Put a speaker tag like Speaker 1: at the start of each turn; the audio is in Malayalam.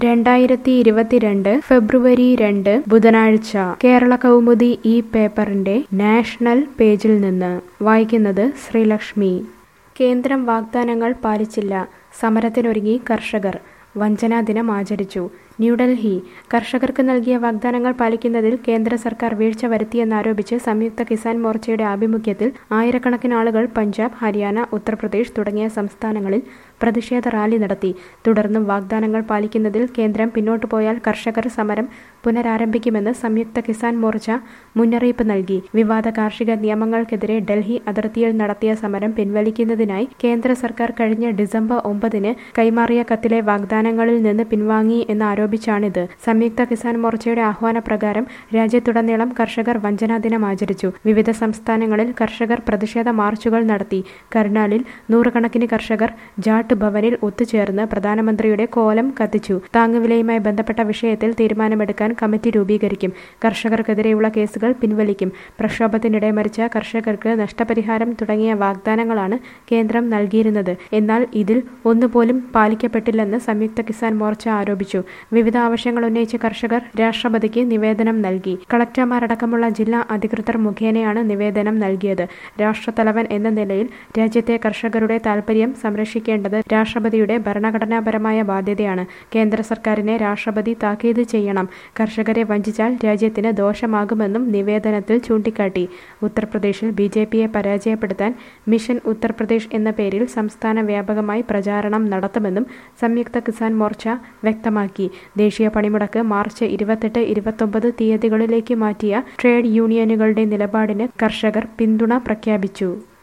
Speaker 1: രണ്ടായിരത്തി ഇരുപത്തിരണ്ട് ഫെബ്രുവരി രണ്ട് ബുധനാഴ്ച കേരള കൗമുദി ഈ പേപ്പറിന്റെ നാഷണൽ പേജിൽ നിന്ന് വായിക്കുന്നത് ശ്രീലക്ഷ്മി കേന്ദ്രം വാഗ്ദാനങ്ങൾ പാലിച്ചില്ല സമരത്തിനൊരുങ്ങി കർഷകർ വഞ്ചനാ ദിനം ആചരിച്ചു ന്യൂഡൽഹി കർഷകർക്ക് നൽകിയ വാഗ്ദാനങ്ങൾ പാലിക്കുന്നതിൽ കേന്ദ്ര സർക്കാർ വീഴ്ച വരുത്തിയെന്നാരോപിച്ച് സംയുക്ത കിസാൻ മോർച്ചയുടെ ആഭിമുഖ്യത്തിൽ ആയിരക്കണക്കിന് ആളുകൾ പഞ്ചാബ് ഹരിയാന ഉത്തർപ്രദേശ് തുടങ്ങിയ സംസ്ഥാനങ്ങളിൽ പ്രതിഷേധ റാലി നടത്തി തുടർന്നും വാഗ്ദാനങ്ങൾ പാലിക്കുന്നതിൽ കേന്ദ്രം പിന്നോട്ടു പോയാൽ കർഷകർ സമരം പുനരാരംഭിക്കുമെന്ന് സംയുക്ത കിസാൻ മോർച്ച മുന്നറിയിപ്പ് നൽകി വിവാദ കാർഷിക നിയമങ്ങൾക്കെതിരെ ഡൽഹി അതിർത്തിയിൽ നടത്തിയ സമരം പിൻവലിക്കുന്നതിനായി കേന്ദ്ര സർക്കാർ കഴിഞ്ഞ ഡിസംബർ ഒമ്പതിന് കൈമാറിയ കത്തിലെ വാഗ്ദാനങ്ങളിൽ നിന്ന് പിൻവാങ്ങി എന്നാരോപിച്ചാണിത് സംയുക്ത കിസാൻ മോർച്ചയുടെ ആഹ്വാനപ്രകാരം രാജ്യത്തുടനീളം കർഷകർ വഞ്ചനാ ദിനം ആചരിച്ചു വിവിധ സംസ്ഥാനങ്ങളിൽ കർഷകർ പ്രതിഷേധ മാർച്ചുകൾ നടത്തി കർണാലിൽ നൂറുകണക്കിന് കർഷകർ ജാട്ട് ഭവനിൽ ഒത്തുചേർന്ന് പ്രധാനമന്ത്രിയുടെ കോലം കത്തിച്ചു താങ്ങുവിലയുമായി ബന്ധപ്പെട്ട വിഷയത്തിൽ തീരുമാനമെടുക്കാൻ കമ്മിറ്റി രൂപീകരിക്കും കർഷകർക്കെതിരെയുള്ള കേസുകൾ പിൻവലിക്കും പ്രക്ഷോഭത്തിനിടെ മരിച്ച കർഷകർക്ക് നഷ്ടപരിഹാരം തുടങ്ങിയ വാഗ്ദാനങ്ങളാണ് കേന്ദ്രം നൽകിയിരുന്നത് എന്നാൽ ഇതിൽ ഒന്നുപോലും പാലിക്കപ്പെട്ടില്ലെന്ന് സംയുക്ത കിസാൻ മോർച്ച ആരോപിച്ചു വിവിധ ആവശ്യങ്ങൾ ഉന്നയിച്ച് കർഷകർ രാഷ്ട്രപതിക്ക് നിവേദനം നൽകി കളക്ടർമാരടക്കമുള്ള ജില്ലാ അധികൃതർ മുഖേനയാണ് നിവേദനം നൽകിയത് രാഷ്ട്രത്തലവൻ എന്ന നിലയിൽ രാജ്യത്തെ കർഷകരുടെ താൽപര്യം സംരക്ഷിക്കേണ്ടത് രാഷ്ട്രപതിയുടെ ഭരണഘടനാപരമായ ബാധ്യതയാണ് കേന്ദ്ര സർക്കാരിനെ രാഷ്ട്രപതി താക്കീത് ചെയ്യണം കർഷകരെ വഞ്ചിച്ചാൽ രാജ്യത്തിന് ദോഷമാകുമെന്നും നിവേദനത്തിൽ ചൂണ്ടിക്കാട്ടി ഉത്തർപ്രദേശിൽ ബി ജെ പിയെ പരാജയപ്പെടുത്താൻ മിഷൻ ഉത്തർപ്രദേശ് എന്ന പേരിൽ സംസ്ഥാന വ്യാപകമായി പ്രചാരണം നടത്തുമെന്നും സംയുക്ത കിസാൻ മോർച്ച വ്യക്തമാക്കി ദേശീയ പണിമുടക്ക് മാർച്ച് ഇരുപത്തെട്ട് ഇരുപത്തൊമ്പത് തീയതികളിലേക്ക് മാറ്റിയ ട്രേഡ് യൂണിയനുകളുടെ നിലപാടിന് കർഷകർ പിന്തുണ പ്രഖ്യാപിച്ചു